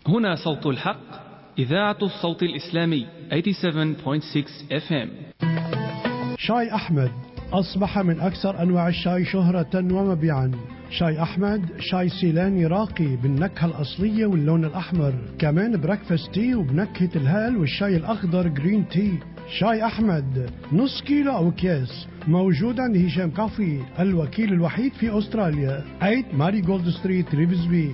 هنا صوت الحق إذاعة الصوت الإسلامي 87.6 FM شاي أحمد أصبح من أكثر أنواع الشاي شهرة ومبيعا شاي أحمد شاي سيلاني راقي بالنكهة الأصلية واللون الأحمر كمان بريكفاست تي وبنكهة الهال والشاي الأخضر جرين تي شاي أحمد نص كيلو أو أكياس موجود عند هشام كافي الوكيل الوحيد في أستراليا 8 ماري جولد ستريت ريفزبي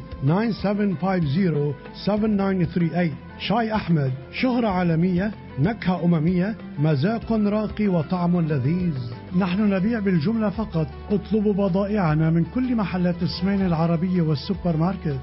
9750-7938 شاي أحمد شهرة عالمية نكهة أممية مذاق راقي وطعم لذيذ نحن نبيع بالجملة فقط اطلبوا بضائعنا من كل محلات السمين العربية والسوبر ماركت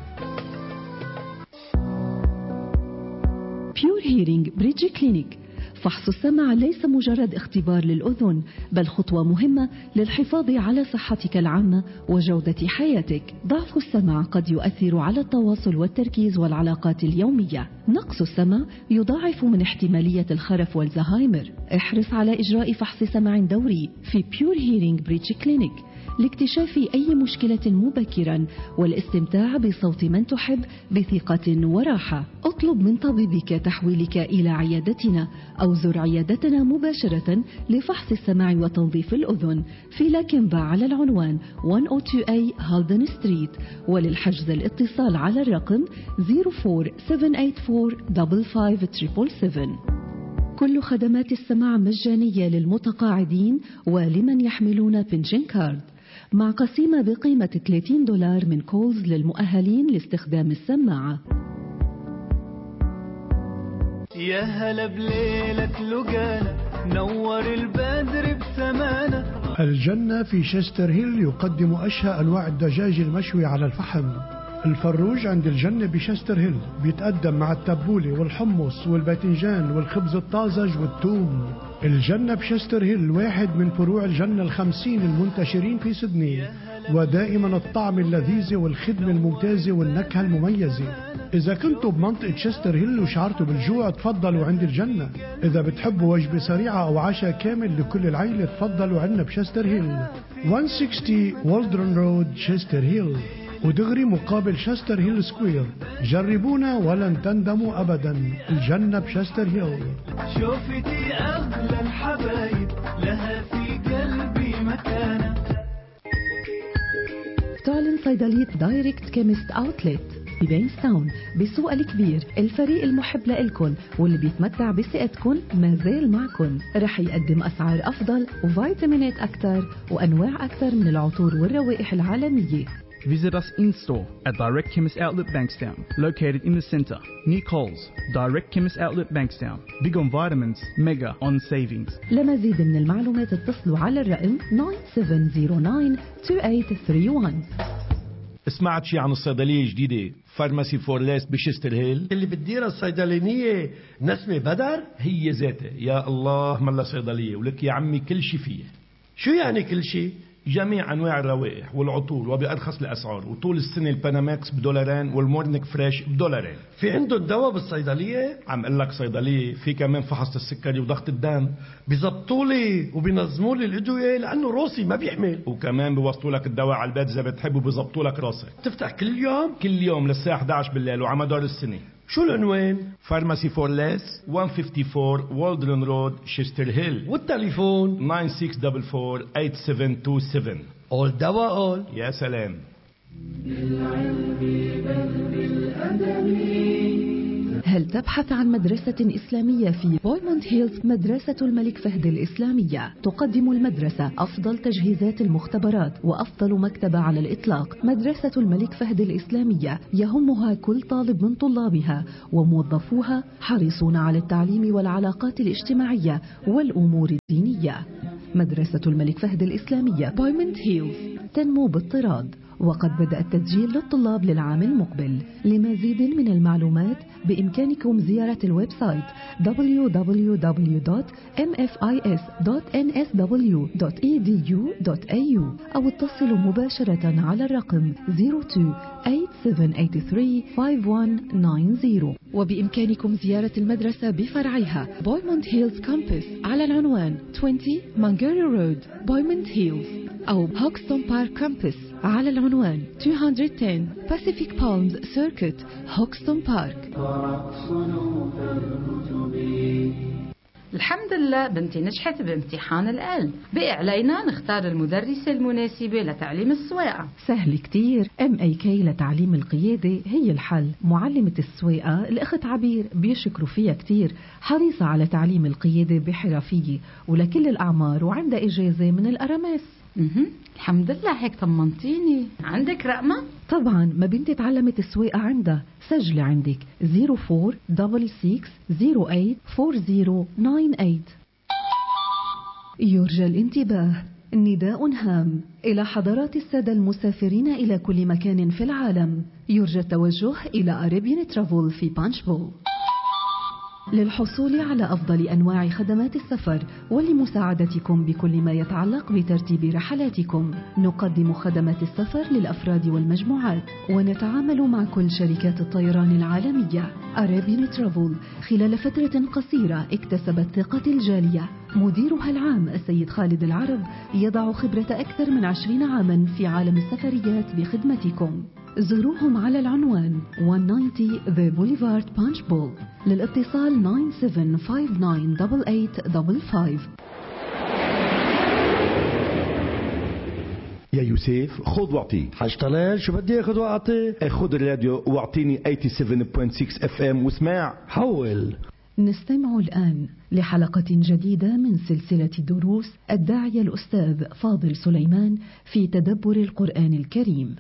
بيور هيرينج بريدج كلينيك فحص السمع ليس مجرد اختبار للأذن بل خطوة مهمة للحفاظ على صحتك العامة وجودة حياتك ضعف السمع قد يؤثر على التواصل والتركيز والعلاقات اليومية نقص السمع يضاعف من احتمالية الخرف والزهايمر احرص على إجراء فحص سمع دوري في بيور هيرينج بريتش كلينيك لاكتشاف أي مشكلة مبكرا والاستمتاع بصوت من تحب بثقة وراحة اطلب من طبيبك تحويلك إلى عيادتنا أو زر عيادتنا مباشرة لفحص السمع وتنظيف الأذن في لاكنبا على العنوان 102A هالدن ستريت وللحجز الاتصال على الرقم 04784 كل خدمات السماع مجانية للمتقاعدين ولمن يحملون بنشن كارد مع قسيمة بقيمة 30 دولار من كولز للمؤهلين لاستخدام السماعة يا هلا بليلة لقانا نور البدر بسمانا الجنة في شستر هيل يقدم أشهى أنواع الدجاج المشوي على الفحم الفروج عند الجنة بشستر هيل بيتقدم مع التبولة والحمص والباذنجان والخبز الطازج والثوم الجنة بشستر هيل واحد من فروع الجنة الخمسين المنتشرين في سدني ودائما الطعم اللذيذ والخدمة الممتازة والنكهة المميزة إذا كنتوا بمنطقة شستر هيل وشعرتوا بالجوع تفضلوا عند الجنة إذا بتحبوا وجبة سريعة أو عشاء كامل لكل العيلة تفضلوا عنا بشستر هيل 160 والدرن رود شستر هيل ودغري مقابل شستر هيل سكوير جربونا ولن تندموا أبدا الجنة بشستر هيل شوفتي أغلى الحبايب لها في قلبي مكانة تعلن صيدلية دايركت كيمست اوتلت ببينستاون بالسوق الكبير الفريق المحب لإلكن واللي بيتمتع بثقتكن ما زال معكن رح يقدم أسعار أفضل وفيتامينات أكثر وأنواع أكثر من العطور والروائح العالمية Visit us in store at Direct Chemist Outlet Bankstown, located in the centre, near Coles. Direct Chemist Outlet Bankstown. Big on vitamins, mega on savings. لمزيد من المعلومات اتصلوا على الرقم 97092831 سمعت شي عن الصيدلية الجديدة فارماسي فورليس بشستر هيل اللي بتديرها الصيدلانية نسمة بدر هي ذاتها يا الله ملا صيدلية ولك يا عمي كل شي فيها شو يعني كل شيء جميع انواع الروائح والعطور وبارخص الاسعار وطول السنه الباناماكس بدولارين والمورنيك فريش بدولارين في عندهم دواء بالصيدلية عم اقول لك صيدليه في كمان فحص السكري وضغط الدم بيزبطوا لي وبينظموا لي الادوية لانه روسي ما بيحمل وكمان بيوصلوا لك الدواء على البيت اذا بتحب وبيظبطوا لك راسك تفتح كل يوم كل يوم للساعه 11 بالليل وعلى مدار السنه شو العنوان فارماسي فور ليس 154 والدرن رود شيستر هيل والتليفون 9644 اول دواء اول يا سلام هل تبحث عن مدرسة إسلامية في بويموند هيلز مدرسة الملك فهد الإسلامية تقدم المدرسة أفضل تجهيزات المختبرات وأفضل مكتبة على الإطلاق مدرسة الملك فهد الإسلامية يهمها كل طالب من طلابها وموظفوها حريصون على التعليم والعلاقات الاجتماعية والأمور الدينية مدرسة الملك فهد الإسلامية بويموند هيلز تنمو باضطراد وقد بدأ التسجيل للطلاب للعام المقبل لمزيد من المعلومات بإمكانكم زيارة الويب سايت www.mfis.nsw.edu.au أو اتصلوا مباشرة على الرقم 02-8783-5190 وبإمكانكم زيارة المدرسة بفرعيها بويموند هيلز كامبس على العنوان 20 مانجاري رود بويموند هيلز أو هوكستون بارك كامبس على العنوان 210 Pacific Palms Circuit هوكستون بارك الحمد لله بنتي نجحت بامتحان الآل بقي علينا نختار المدرسة المناسبة لتعليم السواقة سهل كتير ام اي كي لتعليم القيادة هي الحل معلمة السواقة الأخت عبير بيشكروا فيها كتير حريصة على تعليم القيادة بحرفية ولكل الأعمار وعندها إجازة من الأرامس مهم. الحمد لله هيك طمنتيني عندك رقمة؟ طبعا ما بنتي تعلمت السواقة عندها سجلي عندك 0466084098 يرجى الانتباه نداء هام إلى حضرات السادة المسافرين إلى كل مكان في العالم يرجى التوجه إلى أريبيان ترافل في بانشبول للحصول على أفضل أنواع خدمات السفر ولمساعدتكم بكل ما يتعلق بترتيب رحلاتكم نقدم خدمات السفر للأفراد والمجموعات ونتعامل مع كل شركات الطيران العالمية أرابين ترافل خلال فترة قصيرة اكتسبت ثقة الجالية مديرها العام السيد خالد العرب يضع خبرة أكثر من عشرين عاما في عالم السفريات بخدمتكم زوروهم على العنوان 190 The Boulevard Punch Bowl للاتصال 97598855 يا يوسف خذ واعطي حاج طلال شو بدي اخذ واعطي خذ الراديو واعطيني 87.6 اف ام واسمع حول نستمع الآن لحلقة جديدة من سلسلة دروس الداعية الأستاذ فاضل سليمان في تدبر القرآن الكريم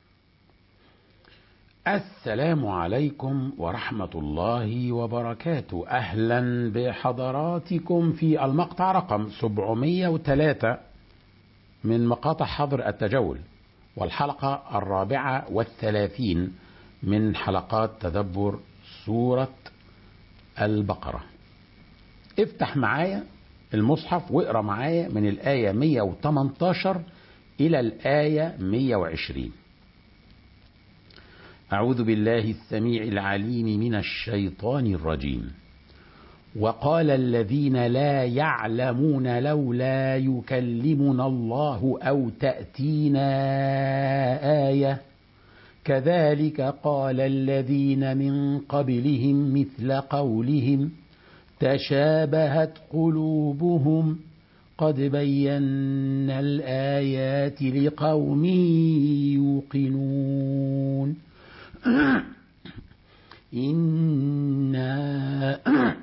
السلام عليكم ورحمة الله وبركاته أهلا بحضراتكم في المقطع رقم 703 من مقاطع حظر التجول والحلقة الرابعة والثلاثين من حلقات تدبر سورة البقرة افتح معايا المصحف واقرا معايا من الآية 118 إلى الآية 120 أعوذ بالله السميع العليم من الشيطان الرجيم وقال الذين لا يعلمون لولا يكلمنا الله أو تأتينا آية كذلك قال الذين من قبلهم مثل قولهم تشابهت قلوبهم قد بينا الآيات لقوم يوقنون إنا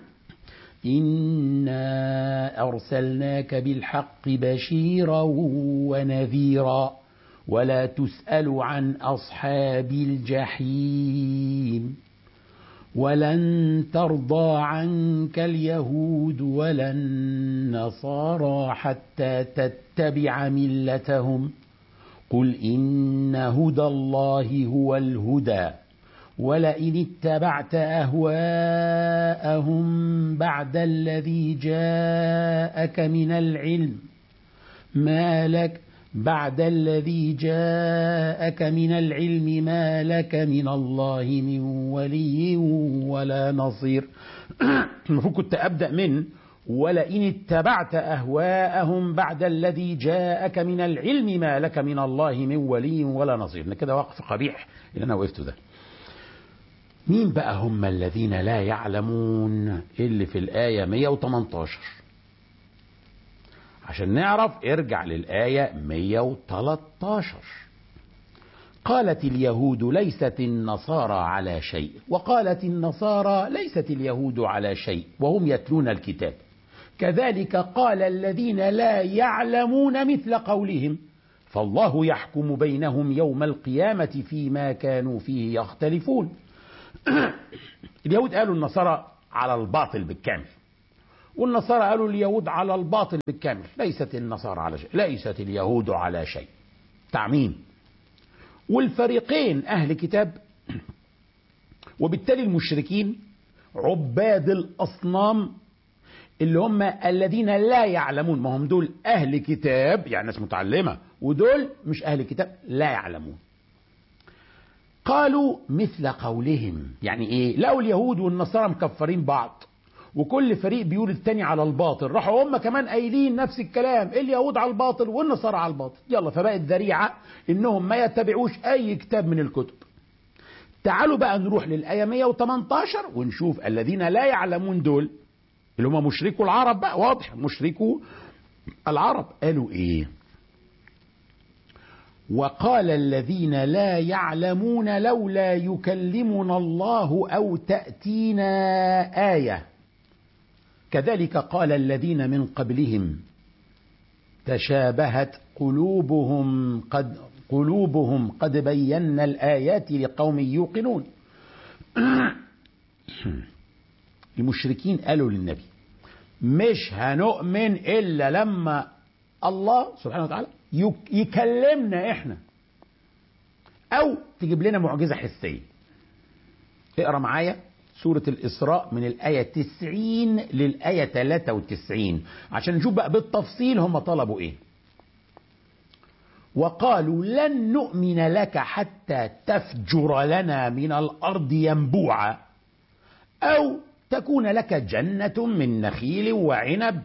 إنا أرسلناك بالحق بشيرا ونذيرا ولا تسأل عن أصحاب الجحيم ولن ترضى عنك اليهود ولا النصارى حتى تتبع ملتهم قل إن هدى الله هو الهدى ولئن اتبعت أهواءهم بعد الذي جاءك من العلم ما لك بعد الذي جاءك من العلم ما لك من الله من ولي ولا نصير المفروض كنت أبدأ من ولئن اتبعت أهواءهم بعد الذي جاءك من العلم ما لك من الله من ولي ولا نصير كده وقف قبيح اللي أنا وقفته ده مين بقى هم الذين لا يعلمون اللي في الآية 118 عشان نعرف ارجع للآية 113 قالت اليهود ليست النصارى على شيء وقالت النصارى ليست اليهود على شيء وهم يتلون الكتاب كذلك قال الذين لا يعلمون مثل قولهم فالله يحكم بينهم يوم القيامة فيما كانوا فيه يختلفون اليهود قالوا النصارى على الباطل بالكامل والنصارى قالوا اليهود على الباطل بالكامل ليست النصارى على شيء ليست اليهود على شيء تعميم والفريقين أهل كتاب وبالتالي المشركين عباد الأصنام اللي هم الذين لا يعلمون ما هم دول أهل كتاب يعني ناس متعلمة ودول مش أهل كتاب لا يعلمون قالوا مثل قولهم يعني ايه لو اليهود والنصارى مكفرين بعض وكل فريق بيقول التاني على الباطل راحوا هم كمان قايلين نفس الكلام اليهود على الباطل والنصارى على الباطل يلا فبقت ذريعة انهم ما يتبعوش اي كتاب من الكتب تعالوا بقى نروح للآية 118 ونشوف الذين لا يعلمون دول اللي هم مشركوا العرب بقى واضح مشركوا العرب قالوا ايه وقال الذين لا يعلمون لولا يكلمنا الله او تاتينا ايه كذلك قال الذين من قبلهم تشابهت قلوبهم قد قلوبهم قد بينا الايات لقوم يوقنون المشركين قالوا للنبي مش هنؤمن الا لما الله سبحانه وتعالى يكلمنا احنا او تجيب لنا معجزه حسيه اقرا معايا سورة الإسراء من الآية 90 للآية 93 عشان نشوف بقى بالتفصيل هم طلبوا إيه وقالوا لن نؤمن لك حتى تفجر لنا من الأرض ينبوعا أو تكون لك جنة من نخيل وعنب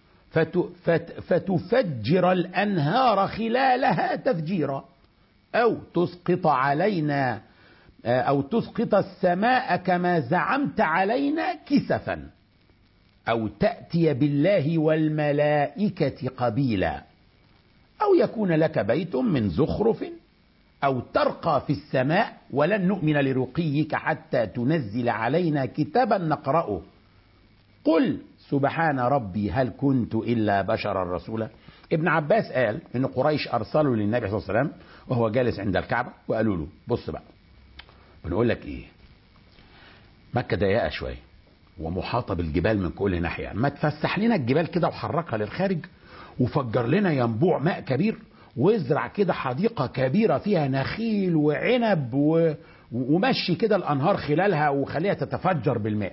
فتفجر الأنهار خلالها تفجيرا أو تسقط علينا أو تسقط السماء كما زعمت علينا كسفا أو تأتي بالله والملائكة قبيلا أو يكون لك بيت من زخرف أو ترقى في السماء ولن نؤمن لرقيك حتى تنزل علينا كتابا نقرأه قل سبحان ربي هل كنت إلا بشرا رسولا ابن عباس قال إن قريش أرسلوا للنبي صلى الله عليه وسلم وهو جالس عند الكعبة وقالوا له بص بقى بنقول لك إيه مكة ضيقة شوية ومحاطة بالجبال من كل ناحية ما تفسح لنا الجبال كده وحركها للخارج وفجر لنا ينبوع ماء كبير وازرع كده حديقة كبيرة فيها نخيل وعنب و... ومشي كده الأنهار خلالها وخليها تتفجر بالماء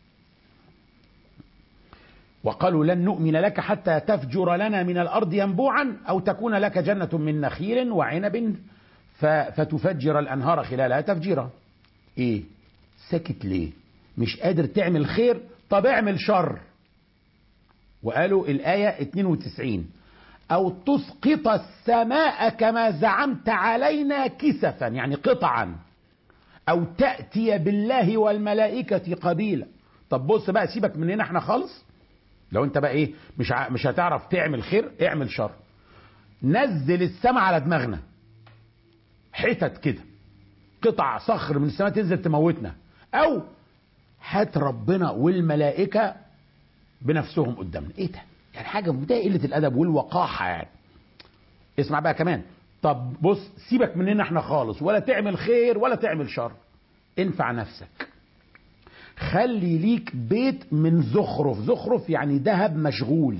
وقالوا لن نؤمن لك حتى تفجر لنا من الأرض ينبوعا أو تكون لك جنة من نخيل وعنب ف... فتفجر الأنهار خلالها تفجيرا إيه سكت ليه مش قادر تعمل خير طب اعمل شر وقالوا الآية 92 أو تسقط السماء كما زعمت علينا كسفا يعني قطعا أو تأتي بالله والملائكة قبيلا طب بص بقى سيبك مننا احنا خالص لو انت بقى ايه مش ع... مش هتعرف تعمل خير اعمل شر نزل السماء على دماغنا حتت كده قطع صخر من السماء تنزل تموتنا او هات ربنا والملائكه بنفسهم قدامنا ايه ده يعني حاجه منتهى قله الادب والوقاحه يعني اسمع بقى كمان طب بص سيبك مننا احنا خالص ولا تعمل خير ولا تعمل شر انفع نفسك خلي ليك بيت من زخرف زخرف يعني ذهب مشغول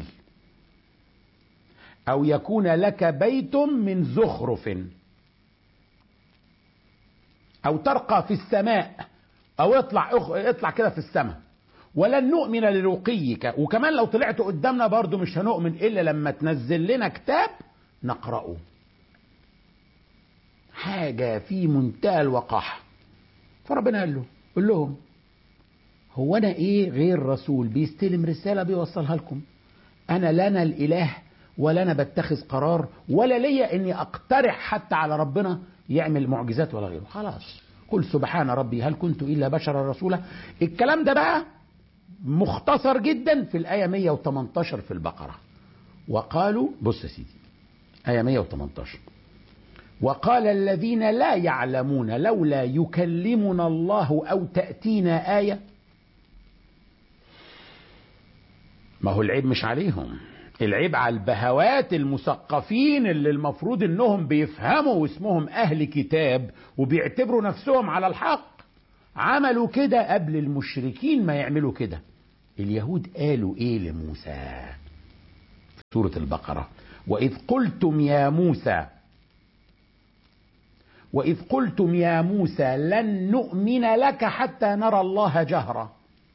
او يكون لك بيت من زخرف او ترقى في السماء او اطلع اطلع كده في السماء ولن نؤمن لرقيك وكمان لو طلعت قدامنا برضو مش هنؤمن الا لما تنزل لنا كتاب نقرأه حاجة في منتهى الوقاحة فربنا قال له قل لهم هو انا ايه غير رسول بيستلم رسالة بيوصلها لكم انا لا انا الاله ولا انا بتخذ قرار ولا ليا اني اقترح حتى على ربنا يعمل معجزات ولا غيره خلاص قل سبحان ربي هل كنت الا بشرا رسولا الكلام ده بقى مختصر جدا في الآية 118 في البقرة وقالوا بص يا سيدي آية 118 وقال الذين لا يعلمون لولا يكلمنا الله أو تأتينا آية ما هو العيب مش عليهم العيب على البهوات المثقفين اللي المفروض انهم بيفهموا واسمهم اهل كتاب وبيعتبروا نفسهم على الحق عملوا كده قبل المشركين ما يعملوا كده اليهود قالوا ايه لموسى في سورة البقرة وإذ قلتم يا موسى وإذ قلتم يا موسى لن نؤمن لك حتى نرى الله جهرة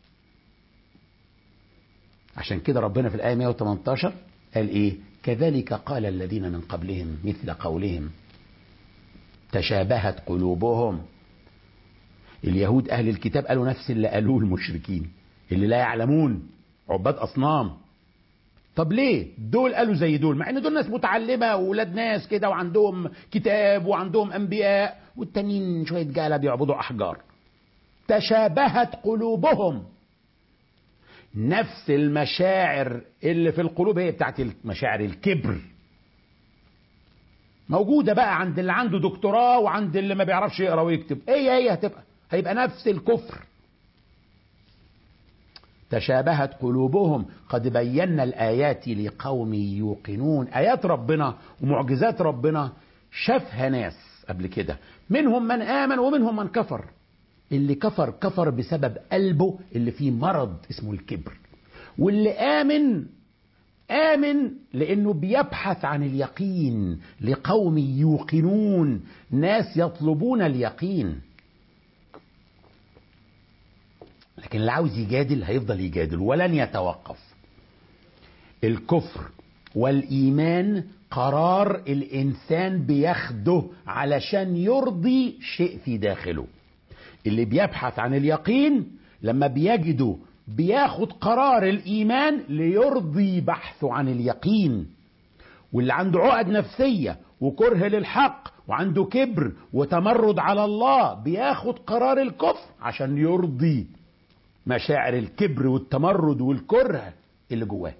عشان كده ربنا في الآية 118 قال إيه كذلك قال الذين من قبلهم مثل قولهم تشابهت قلوبهم اليهود أهل الكتاب قالوا نفس اللي قالوه المشركين اللي لا يعلمون عباد أصنام طب ليه دول قالوا زي دول مع ان دول ناس متعلمة وولاد ناس كده وعندهم كتاب وعندهم أنبياء والتانيين شوية جالة بيعبدوا أحجار تشابهت قلوبهم نفس المشاعر اللي في القلوب هي بتاعت مشاعر الكبر موجودة بقى عند اللي عنده دكتوراه وعند اللي ما بيعرفش يقرا ويكتب هي هي هتبقى هيبقى نفس الكفر تشابهت قلوبهم قد بينا الآيات لقوم يوقنون آيات ربنا ومعجزات ربنا شافها ناس قبل كده منهم من آمن ومنهم من كفر اللي كفر كفر بسبب قلبه اللي فيه مرض اسمه الكبر واللي آمن آمن لأنه بيبحث عن اليقين لقوم يوقنون ناس يطلبون اليقين لكن اللي عاوز يجادل هيفضل يجادل ولن يتوقف الكفر والإيمان قرار الإنسان بياخده علشان يرضي شيء في داخله اللي بيبحث عن اليقين لما بيجده بياخد قرار الإيمان ليرضي بحثه عن اليقين واللي عنده عقد نفسية وكره للحق وعنده كبر وتمرد على الله بياخد قرار الكفر عشان يرضي مشاعر الكبر والتمرد والكره اللي جواه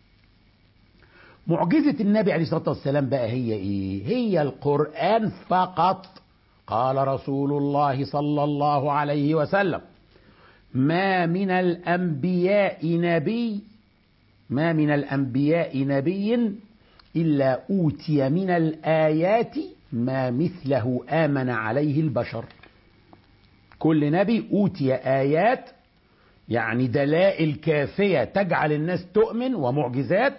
معجزة النبي عليه الصلاة والسلام بقى هي ايه هي القرآن فقط قال رسول الله صلى الله عليه وسلم ما من الأنبياء نبي ما من الأنبياء نبي إلا أوتي من الآيات ما مثله آمن عليه البشر كل نبي أوتي آيات يعني دلائل كافية تجعل الناس تؤمن ومعجزات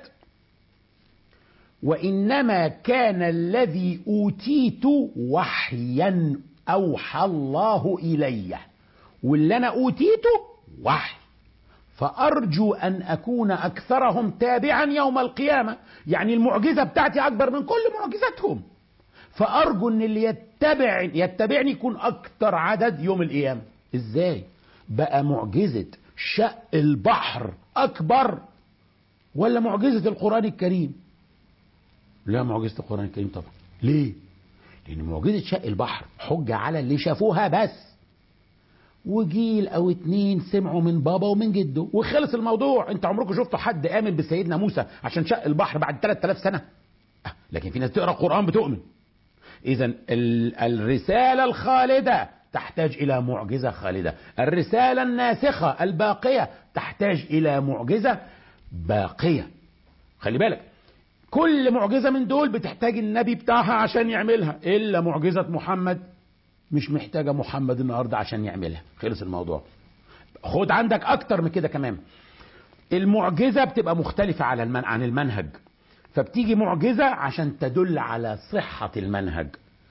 وإنما كان الذي أوتيت وحيا أوحى الله إلي واللي أنا أوتيته وحي فأرجو أن أكون أكثرهم تابعا يوم القيامة يعني المعجزة بتاعتي أكبر من كل معجزاتهم فأرجو أن اللي يتبع يتبعني يكون أكثر عدد يوم القيامة إزاي بقى معجزة شق البحر أكبر ولا معجزة القرآن الكريم لا معجزة القرآن الكريم طبعا ليه لأن معجزة شق البحر حجة على اللي شافوها بس وجيل او اتنين سمعوا من بابا ومن جده وخلص الموضوع انت عمركم شفتوا حد امن بسيدنا موسى عشان شق البحر بعد 3000 سنه لكن في ناس تقرا القران بتؤمن اذا الرساله الخالده تحتاج الى معجزه خالده الرساله الناسخه الباقيه تحتاج الى معجزه باقيه خلي بالك كل معجزه من دول بتحتاج النبي بتاعها عشان يعملها الا معجزه محمد مش محتاجه محمد النهارده عشان يعملها خلص الموضوع خد عندك اكتر من كده كمان المعجزه بتبقى مختلفه على المن... عن المنهج فبتيجي معجزه عشان تدل على صحه المنهج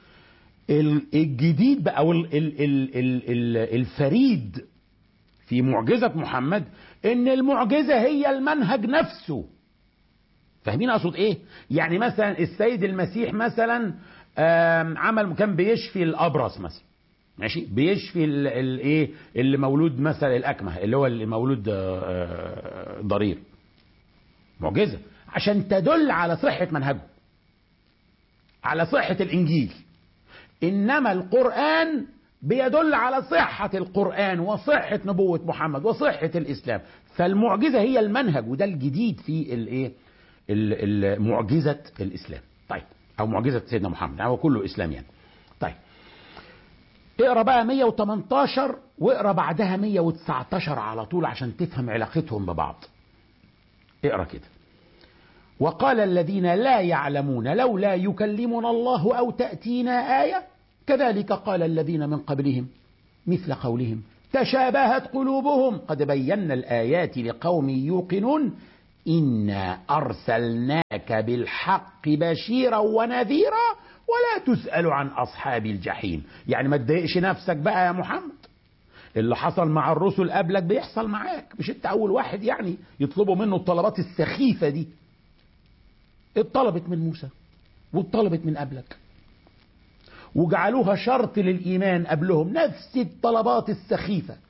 الجديد بقى او ال... ال... ال... ال... ال... الفريد في معجزه محمد ان المعجزه هي المنهج نفسه فاهمين اقصد ايه يعني مثلا السيد المسيح مثلا عمل كان بيشفي الابرص مثلا ماشي بيشفي الايه اللي مولود مثلا الاكمه اللي هو اللي مولود ضرير معجزه عشان تدل على صحه منهجه على صحه الانجيل انما القران بيدل على صحة القرآن وصحة نبوة محمد وصحة الإسلام فالمعجزة هي المنهج وده الجديد في الايه معجزة الإسلام طيب او معجزه سيدنا محمد يعني هو كله اسلام يعني طيب اقرا بقى 118 واقرا بعدها 119 على طول عشان تفهم علاقتهم ببعض اقرا كده وقال الذين لا يعلمون لولا يكلمنا الله او تاتينا ايه كذلك قال الذين من قبلهم مثل قولهم تشابهت قلوبهم قد بينا الايات لقوم يوقنون إنا أرسلناك بالحق بشيرا ونذيرا ولا تسأل عن أصحاب الجحيم يعني ما تضايقش نفسك بقى يا محمد اللي حصل مع الرسل قبلك بيحصل معاك مش انت أول واحد يعني يطلبوا منه الطلبات السخيفة دي اتطلبت من موسى واتطلبت من قبلك وجعلوها شرط للإيمان قبلهم نفس الطلبات السخيفة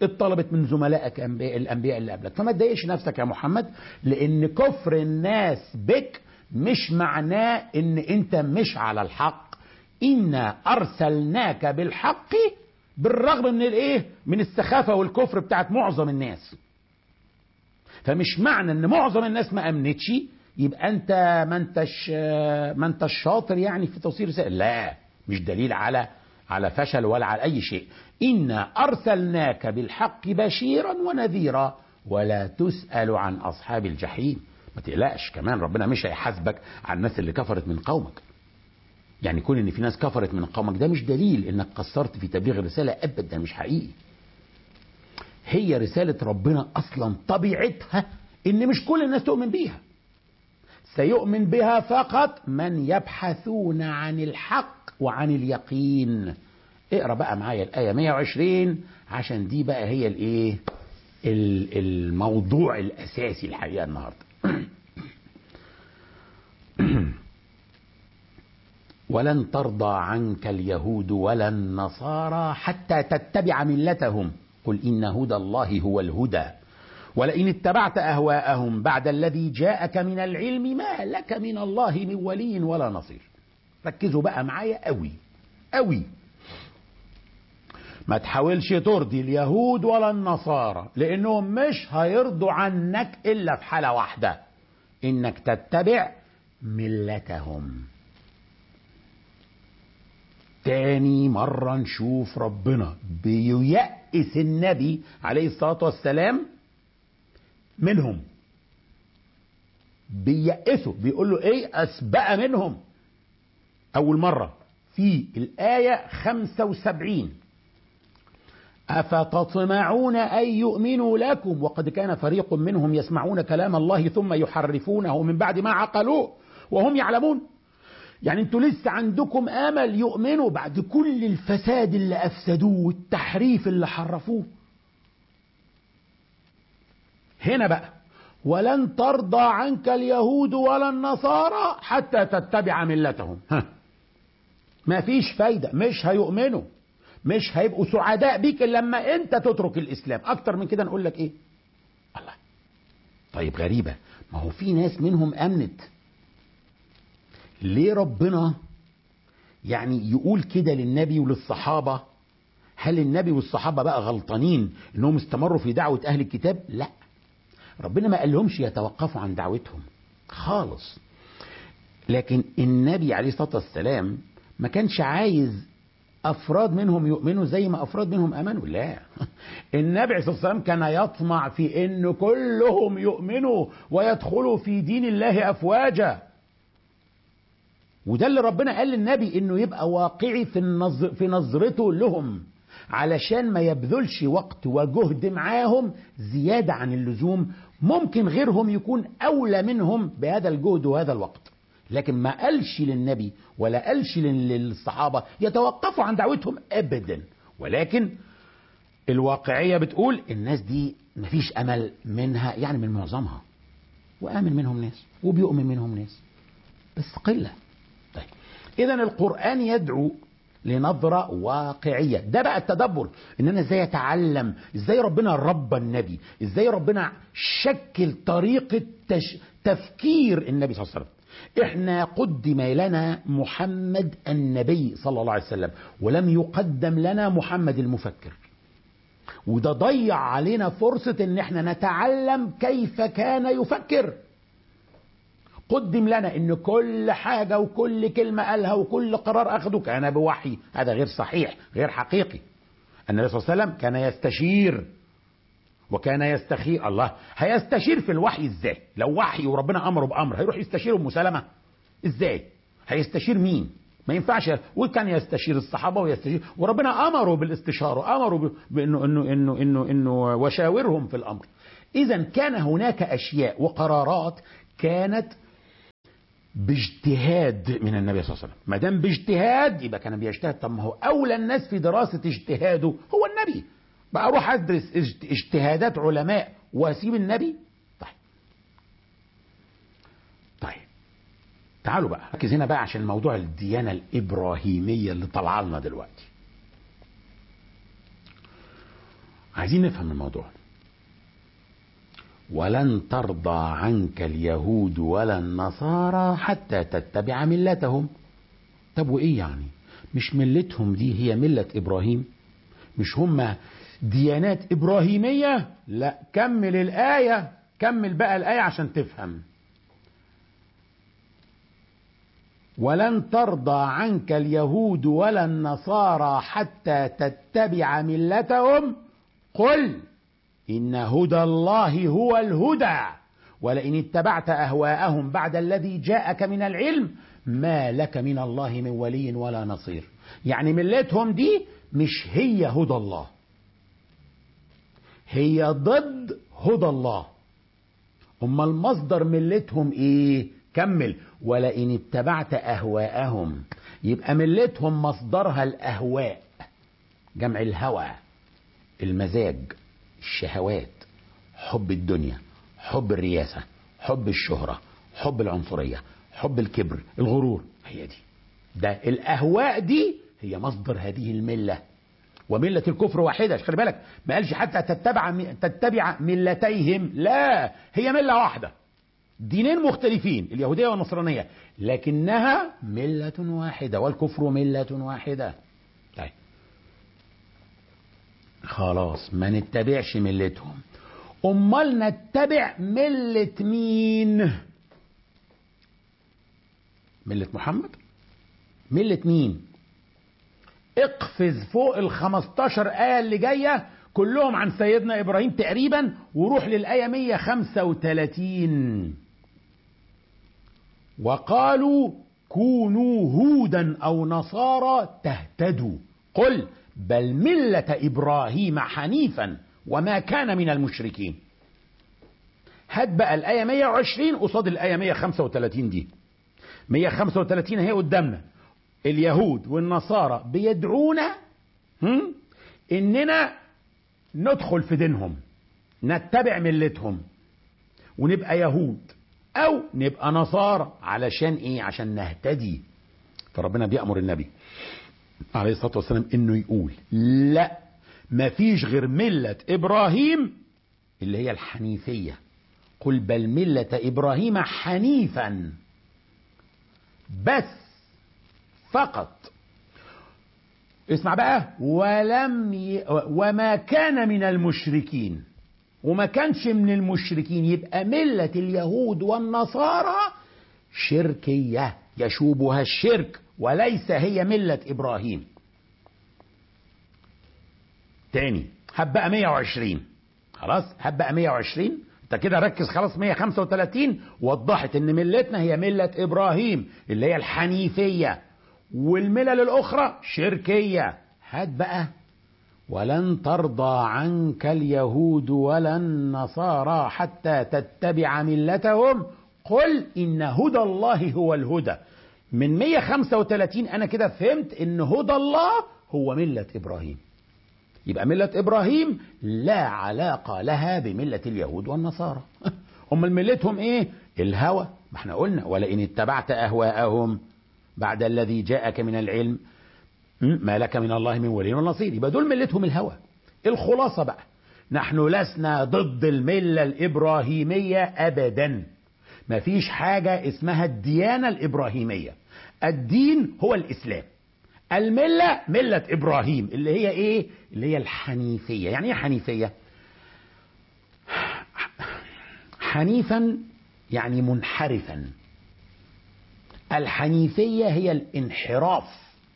اتطلبت من زملائك أنبياء الانبياء اللي قبلك فما تضايقش نفسك يا محمد لان كفر الناس بك مش معناه ان انت مش على الحق انا ارسلناك بالحق بالرغم من الايه من السخافه والكفر بتاعت معظم الناس فمش معنى ان معظم الناس ما امنتش يبقى انت ما انتش ما انتش شاطر يعني في توصيل رسالة لا مش دليل على على فشل ولا على اي شيء انا ارسلناك بالحق بشيرا ونذيرا ولا تسال عن اصحاب الجحيم ما تقلقش كمان ربنا مش هيحاسبك على الناس اللي كفرت من قومك يعني كون ان في ناس كفرت من قومك ده مش دليل انك قصرت في تبليغ الرساله ابدا مش حقيقي هي رساله ربنا اصلا طبيعتها ان مش كل الناس تؤمن بيها سيؤمن بها فقط من يبحثون عن الحق وعن اليقين اقرا بقى معايا الايه 120 عشان دي بقى هي الايه الموضوع الاساسي الحقيقه النهارده ولن ترضى عنك اليهود ولا النصارى حتى تتبع ملتهم قل ان هدى الله هو الهدى ولئن اتبعت اهواءهم بعد الذي جاءك من العلم ما لك من الله من ولي ولا نصير ركزوا بقى معايا قوي قوي ما تحاولش ترضي اليهود ولا النصارى لانهم مش هيرضوا عنك الا في حاله واحده انك تتبع ملتهم تاني مرة نشوف ربنا بييأس النبي عليه الصلاة والسلام منهم بييأسه بيقول له ايه أسبق منهم أول مرة في الآية 75 أفتطمعون أن يؤمنوا لكم وقد كان فريق منهم يسمعون كلام الله ثم يحرفونه من بعد ما عقلوه وهم يعلمون يعني انتوا لسه عندكم امل يؤمنوا بعد كل الفساد اللي افسدوه والتحريف اللي حرفوه هنا بقى ولن ترضى عنك اليهود ولا النصارى حتى تتبع ملتهم ها. ما فيش فايدة مش هيؤمنوا مش هيبقوا سعداء بيك لما انت تترك الاسلام اكتر من كده نقول لك ايه الله طيب غريبة ما هو في ناس منهم امنت ليه ربنا يعني يقول كده للنبي وللصحابة هل النبي والصحابة بقى غلطانين انهم استمروا في دعوة اهل الكتاب لا ربنا ما قالهمش يتوقفوا عن دعوتهم خالص لكن النبي عليه الصلاة والسلام ما كانش عايز افراد منهم يؤمنوا زي ما افراد منهم امنوا لا النبي عليه الصلاه والسلام كان يطمع في ان كلهم يؤمنوا ويدخلوا في دين الله افواجا وده اللي ربنا قال للنبي انه يبقى واقعي في النظر في نظرته لهم علشان ما يبذلش وقت وجهد معاهم زيادة عن اللزوم ممكن غيرهم يكون أولى منهم بهذا الجهد وهذا الوقت لكن ما قالش للنبي ولا قالش للصحابة يتوقفوا عن دعوتهم أبدا ولكن الواقعية بتقول الناس دي مفيش أمل منها يعني من معظمها وآمن منهم ناس وبيؤمن منهم ناس بس قلة طيب إذا القرآن يدعو لنظرة واقعية ده بقى التدبر ان انا ازاي اتعلم ازاي ربنا ربى النبي ازاي ربنا شكل طريقة تش... تفكير النبي صلى الله عليه وسلم احنا قدم لنا محمد النبي صلى الله عليه وسلم ولم يقدم لنا محمد المفكر وده ضيع علينا فرصة ان احنا نتعلم كيف كان يفكر قدم لنا ان كل حاجة وكل كلمة قالها وكل قرار اخده كان بوحي هذا غير صحيح غير حقيقي النبي صلى الله عليه وسلم كان يستشير وكان يستخير الله هيستشير في الوحي ازاي لو وحي وربنا امره بامر هيروح يستشير ام سلمة ازاي هيستشير مين ما ينفعش وكان يستشير الصحابه ويستشير وربنا امره بالاستشاره امره بانه انه انه انه انه وشاورهم في الامر اذا كان هناك اشياء وقرارات كانت باجتهاد من النبي صلى الله عليه وسلم ما دام باجتهاد يبقى كان بيجتهد طب ما هو اولى الناس في دراسه اجتهاده هو النبي بقى اروح ادرس اجتهادات علماء واسيب النبي طيب طيب تعالوا بقى ركز هنا بقى عشان موضوع الديانه الابراهيميه اللي طالعه لنا دلوقتي عايزين نفهم الموضوع ولن ترضى عنك اليهود ولا النصارى حتى تتبع ملتهم طب وايه يعني مش ملتهم دي هي ملة ابراهيم مش هم ديانات ابراهيمية لا كمل الآية كمل بقى الآية عشان تفهم ولن ترضى عنك اليهود ولا النصارى حتى تتبع ملتهم قل إن هدى الله هو الهدى ولئن اتبعت أهواءهم بعد الذي جاءك من العلم ما لك من الله من ولي ولا نصير يعني ملتهم دي مش هي هدى الله هي ضد هدى الله أما المصدر ملتهم إيه كمل ولئن اتبعت أهواءهم يبقى ملتهم مصدرها الأهواء جمع الهوى المزاج الشهوات حب الدنيا حب الرياسة حب الشهرة حب العنصرية حب الكبر الغرور هي دي ده الأهواء دي هي مصدر هذه الملة وملة الكفر واحدة خلي بالك ما قالش حتى تتبع تتبع ملتيهم لا هي ملة واحدة دينين مختلفين اليهودية والنصرانية لكنها ملة واحدة والكفر ملة واحدة طيب خلاص ما نتبعش ملتهم امال نتبع ملة مين ملة محمد ملة مين اقفز فوق ال 15 آية اللي جاية كلهم عن سيدنا إبراهيم تقريبا وروح للآية 135 وقالوا كونوا هودا أو نصارى تهتدوا قل بل ملة إبراهيم حنيفا وما كان من المشركين هات بقى الآية 120 قصاد الآية 135 دي 135 هي قدامنا اليهود والنصارى بيدعونا هم؟ اننا ندخل في دينهم نتبع ملتهم ونبقى يهود او نبقى نصارى علشان ايه عشان نهتدي فربنا بيأمر النبي عليه الصلاة والسلام انه يقول لا مفيش غير ملة ابراهيم اللي هي الحنيفية قل بل ملة ابراهيم حنيفا بس فقط اسمع بقى ولم ي... وما كان من المشركين وما كانش من المشركين يبقى ملة اليهود والنصارى شركية يشوبها الشرك وليس هي ملة إبراهيم تاني هبقى 120 خلاص هبقى 120 انت كده ركز خلاص 135 وضحت ان ملتنا هي ملة ابراهيم اللي هي الحنيفية والملل الاخرى شركية هات بقى ولن ترضى عنك اليهود ولا النصارى حتى تتبع ملتهم قل ان هدى الله هو الهدى من 135 انا كده فهمت ان هدى الله هو ملة ابراهيم يبقى ملة إبراهيم لا علاقة لها بملة اليهود والنصارى هم ملتهم إيه الهوى ما احنا قلنا ولئن اتبعت أهواءهم بعد الذي جاءك من العلم ما لك من الله من ولي ونصير يبقى دول ملتهم الهوى الخلاصة بقى نحن لسنا ضد الملة الإبراهيمية أبدا ما فيش حاجة اسمها الديانة الإبراهيمية الدين هو الإسلام الملة ملة إبراهيم اللي هي إيه؟ اللي هي الحنيفية يعني إيه حنيفية؟ حنيفا يعني منحرفا الحنيفية هي الانحراف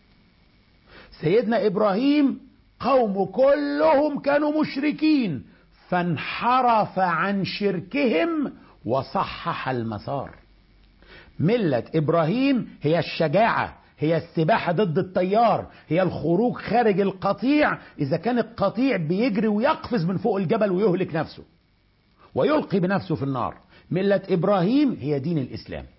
سيدنا إبراهيم قوم كلهم كانوا مشركين فانحرف عن شركهم وصحح المسار ملة إبراهيم هي الشجاعة هي السباحة ضد التيار هي الخروج خارج القطيع إذا كان القطيع بيجري ويقفز من فوق الجبل ويهلك نفسه ويلقي بنفسه في النار ملة إبراهيم هي دين الإسلام